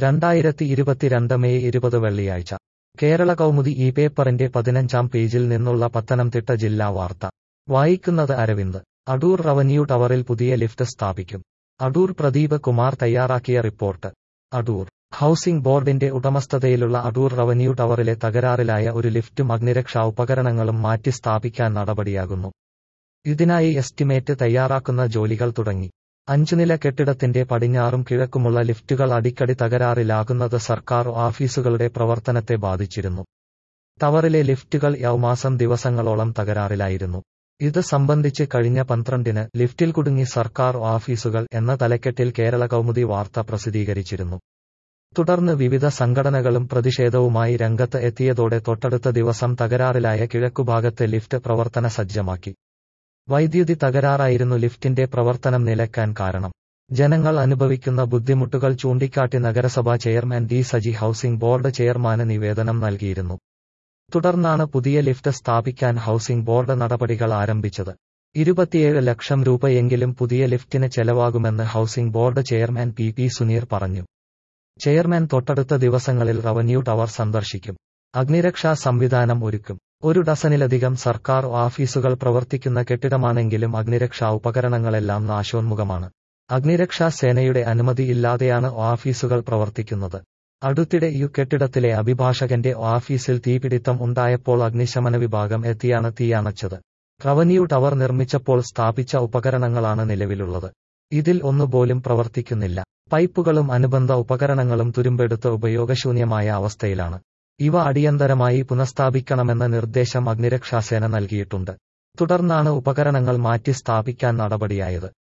രണ്ടായിരത്തി ഇരുപത്തിരണ്ട് മെയ് ഇരുപത് വെള്ളിയാഴ്ച കേരള കൗമുദി ഈ പേപ്പറിന്റെ പതിനഞ്ചാം പേജിൽ നിന്നുള്ള പത്തനംതിട്ട ജില്ലാ വാർത്ത വായിക്കുന്നത് അരവിന്ദ് അടൂർ റവന്യൂ ടവറിൽ പുതിയ ലിഫ്റ്റ് സ്ഥാപിക്കും അടൂർ പ്രദീപ് കുമാർ തയ്യാറാക്കിയ റിപ്പോർട്ട് അടൂർ ഹൌസിംഗ് ബോർഡിന്റെ ഉടമസ്ഥതയിലുള്ള അടൂർ റവന്യൂ ടവറിലെ തകരാറിലായ ഒരു ലിഫ്റ്റും അഗ്നിരക്ഷാ ഉപകരണങ്ങളും മാറ്റി സ്ഥാപിക്കാൻ നടപടിയാകുന്നു ഇതിനായി എസ്റ്റിമേറ്റ് തയ്യാറാക്കുന്ന ജോലികൾ തുടങ്ങി അഞ്ചുനില കെട്ടിടത്തിന്റെ പടിഞ്ഞാറും കിഴക്കുമുള്ള ലിഫ്റ്റുകൾ അടിക്കടി തകരാറിലാകുന്നത് സർക്കാർ ഓഫീസുകളുടെ പ്രവർത്തനത്തെ ബാധിച്ചിരുന്നു ടവറിലെ ലിഫ്റ്റുകൾ യൗമാസം ദിവസങ്ങളോളം തകരാറിലായിരുന്നു ഇത് സംബന്ധിച്ച് കഴിഞ്ഞ പന്ത്രണ്ടിന് ലിഫ്റ്റിൽ കുടുങ്ങി സർക്കാർ ഓഫീസുകൾ എന്ന തലക്കെട്ടിൽ കേരള കൗമുദി വാർത്ത പ്രസിദ്ധീകരിച്ചിരുന്നു തുടർന്ന് വിവിധ സംഘടനകളും പ്രതിഷേധവുമായി രംഗത്ത് എത്തിയതോടെ തൊട്ടടുത്ത ദിവസം തകരാറിലായ കിഴക്കുഭാഗത്തെ ലിഫ്റ്റ് പ്രവർത്തന സജ്ജമാക്കി വൈദ്യുതി തകരാറായിരുന്നു ലിഫ്റ്റിന്റെ പ്രവർത്തനം നിലയ്ക്കാൻ കാരണം ജനങ്ങൾ അനുഭവിക്കുന്ന ബുദ്ധിമുട്ടുകൾ ചൂണ്ടിക്കാട്ടി നഗരസഭാ chairman D Saji housing board ചെയർമാന് നിവേദനം നൽകിയിരുന്നു തുടർന്നാണ് പുതിയ ലിഫ്റ്റ് സ്ഥാപിക്കാൻ ഹൌസിംഗ് ബോർഡ് നടപടികൾ ആരംഭിച്ചത് ഇരുപത്തിയേഴ് ലക്ഷം രൂപയെങ്കിലും പുതിയ ലിഫ്റ്റിന് ചെലവാകുമെന്ന് housing board chairman P P Suneer പറഞ്ഞു ചെയർമാൻ തൊട്ടടുത്ത ദിവസങ്ങളിൽ റവന്യൂ ടവർ സന്ദർശിക്കും അഗ്നിരക്ഷാ സംവിധാനം ഒരുക്കും ഒരു ഡസനിലധികം സർക്കാർ ഓഫീസുകൾ പ്രവർത്തിക്കുന്ന കെട്ടിടമാണെങ്കിലും അഗ്നിരക്ഷാ ഉപകരണങ്ങളെല്ലാം നാശോന്മുഖമാണ് അഗ്നിരക്ഷാ സേനയുടെ അനുമതിയില്ലാതെയാണ് ഓഫീസുകൾ പ്രവർത്തിക്കുന്നത് അടുത്തിടെ യു കെട്ടിടത്തിലെ അഭിഭാഷകന്റെ ഓഫീസിൽ തീപിടിത്തം ഉണ്ടായപ്പോൾ അഗ്നിശമന വിഭാഗം എത്തിയാണ് തീയണച്ചത് റവന്യൂ ടവർ നിർമ്മിച്ചപ്പോൾ സ്ഥാപിച്ച ഉപകരണങ്ങളാണ് നിലവിലുള്ളത് ഇതിൽ ഒന്നുപോലും പ്രവർത്തിക്കുന്നില്ല പൈപ്പുകളും അനുബന്ധ ഉപകരണങ്ങളും തുരുമ്പെടുത്ത് ഉപയോഗശൂന്യമായ അവസ്ഥയിലാണ് ഇവ അടിയന്തരമായി പുനഃസ്ഥാപിക്കണമെന്ന നിർദ്ദേശം അഗ്നിരക്ഷാസേന നൽകിയിട്ടുണ്ട് തുടർന്നാണ് ഉപകരണങ്ങൾ മാറ്റി സ്ഥാപിക്കാൻ നടപടിയായത്